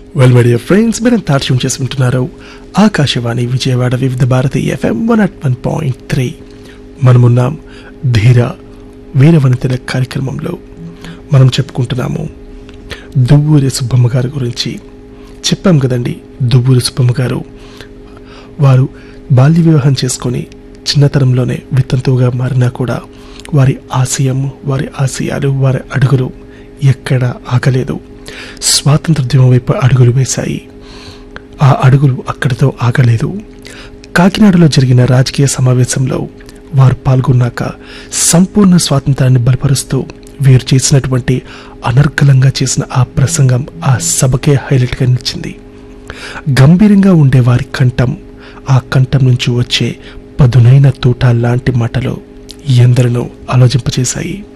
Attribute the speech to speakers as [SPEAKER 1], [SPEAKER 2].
[SPEAKER 1] well my dear friends మీరు తార్ష్యం చేసుకుంటున్నారు Akashvani Vijayawada Vividh Bharati FM one at one point three మనమున్నాం ధీర వీరవనితల కార్యక్రమంలో మనం చెప్పుకుంటున్నాము దువ్వూరి సుబ్బమ్మ గారి గురించి చెప్పాం కదండి దువ్వూరి సుబ్బమ్మ గారు వారు బాల్య వివాహం చేసుకొని చిన్నతనంలోనే విత్తంతువుగా మారినా కూడా వారి ఆశయం వారి ఆశయాలు వారి అడుగులు ఎక్కడా ఆగలేదు స్వాతంత్రోద్యమం వైపు అడుగులు వేశాయి ఆ అడుగులు అక్కడితో ఆగలేదు కాకినాడలో జరిగిన రాజకీయ సమావేశంలో వారు పాల్గొన్నాక సంపూర్ణ స్వాతంత్రాన్ని బలపరుస్తూ వీరు చేసినటువంటి అనర్గళంగా చేసిన ఆ ప్రసంగం ఆ సభకే హైలైట్గా నిలిచింది గంభీరంగా ఉండే వారి కంఠం ఆ కంఠం నుంచి వచ్చే పదునైన తూట లాంటి మాటలు ఎందరినో ఆలోచింపచేశాయి